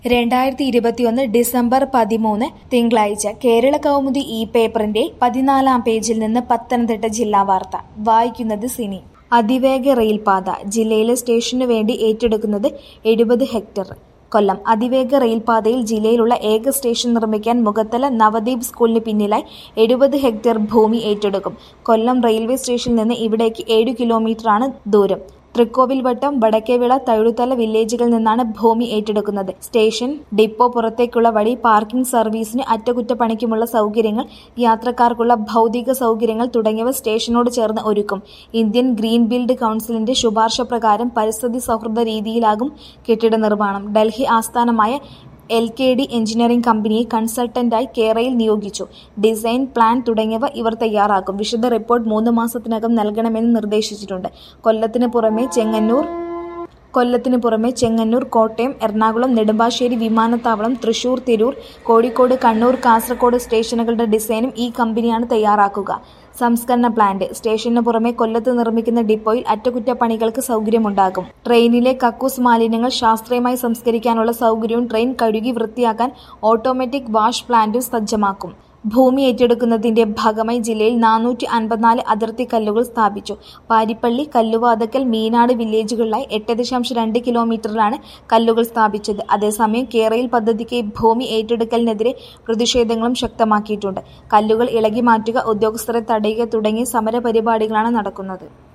രണ്ടായിരത്തി ഇരുപത്തിയൊന്ന് ഡിസംബർ പതിമൂന്ന് തിങ്കളാഴ്ച കേരള കൗമുദി ഈ പേപ്പറിന്റെ പതിനാലാം പേജിൽ നിന്ന് പത്തനംതിട്ട ജില്ലാ വാർത്ത വായിക്കുന്നത് സിനി അതിവേഗ റെയിൽപാത ജില്ലയിലെ സ്റ്റേഷനു വേണ്ടി ഏറ്റെടുക്കുന്നത് എഴുപത് ഹെക്ടർ കൊല്ലം അതിവേഗ റെയിൽപാതയിൽ ജില്ലയിലുള്ള ഏക സ്റ്റേഷൻ നിർമ്മിക്കാൻ മുഖത്തല നവദ്വീപ് സ്കൂളിന് പിന്നിലായി എഴുപത് ഹെക്ടർ ഭൂമി ഏറ്റെടുക്കും കൊല്ലം റെയിൽവേ സ്റ്റേഷനിൽ നിന്ന് ഇവിടേക്ക് ഏഴു കിലോമീറ്ററാണ് ദൂരം തൃക്കോവിൽവട്ടം വടക്കേവിള തഴുത്തല വില്ലേജുകളിൽ നിന്നാണ് ഭൂമി ഏറ്റെടുക്കുന്നത് സ്റ്റേഷൻ ഡിപ്പോ പുറത്തേക്കുള്ള വഴി പാർക്കിംഗ് സർവീസിന് അറ്റകുറ്റപ്പണിക്കുമുള്ള സൗകര്യങ്ങൾ യാത്രക്കാർക്കുള്ള ഭൗതിക സൗകര്യങ്ങൾ തുടങ്ങിയവ സ്റ്റേഷനോട് ചേർന്ന് ഒരുക്കും ഇന്ത്യൻ ഗ്രീൻ ബിൽഡ് കൗൺസിലിന്റെ ശുപാർശ പ്രകാരം പരിസ്ഥിതി സൗഹൃദ രീതിയിലാകും കെട്ടിട നിർമ്മാണം ഡൽഹി ആസ്ഥാനമായ എൽ കെ ഡി എഞ്ചിനീയറിംഗ് കമ്പനിയെ കൺസൾട്ടന്റായി കേരയിൽ നിയോഗിച്ചു ഡിസൈൻ പ്ലാൻ തുടങ്ങിയവ ഇവർ തയ്യാറാക്കും വിശദ റിപ്പോർട്ട് മൂന്ന് മാസത്തിനകം നൽകണമെന്ന് നിർദ്ദേശിച്ചിട്ടുണ്ട് കൊല്ലത്തിന് പുറമെ ചെങ്ങന്നൂർ കൊല്ലത്തിന് പുറമെ ചെങ്ങന്നൂർ കോട്ടയം എറണാകുളം നെടുമ്പാശ്ശേരി വിമാനത്താവളം തൃശൂർ തിരൂർ കോഴിക്കോട് കണ്ണൂർ കാസർഗോഡ് സ്റ്റേഷനുകളുടെ ഡിസൈനും ഈ കമ്പനിയാണ് തയ്യാറാക്കുക സംസ്കരണ പ്ലാന്റ് സ്റ്റേഷന് പുറമെ കൊല്ലത്ത് നിർമ്മിക്കുന്ന ഡിപ്പോയിൽ അറ്റകുറ്റപ്പണികൾക്ക് സൗകര്യമുണ്ടാകും ട്രെയിനിലെ കക്കൂസ് മാലിന്യങ്ങൾ ശാസ്ത്രീയമായി സംസ്കരിക്കാനുള്ള സൗകര്യവും ട്രെയിൻ കഴുകി വൃത്തിയാക്കാൻ ഓട്ടോമാറ്റിക് വാഷ് പ്ലാന്റും സജ്ജമാക്കും ഭൂമി ഏറ്റെടുക്കുന്നതിന്റെ ഭാഗമായി ജില്ലയിൽ നാനൂറ്റി അൻപത്തിനാല് അതിർത്തി കല്ലുകൾ സ്ഥാപിച്ചു പാരിപ്പള്ളി കല്ലുവാതക്കൽ മീനാട് വില്ലേജുകളിലായി എട്ട് ദശാംശം രണ്ട് കിലോമീറ്ററിലാണ് കല്ലുകൾ സ്ഥാപിച്ചത് അതേസമയം കേരയിൽ പദ്ധതിക്ക് ഭൂമി ഏറ്റെടുക്കലിനെതിരെ പ്രതിഷേധങ്ങളും ശക്തമാക്കിയിട്ടുണ്ട് കല്ലുകൾ ഇളകി മാറ്റുക ഉദ്യോഗസ്ഥരെ തടയുക തുടങ്ങിയ സമരപരിപാടികളാണ് നടക്കുന്നത്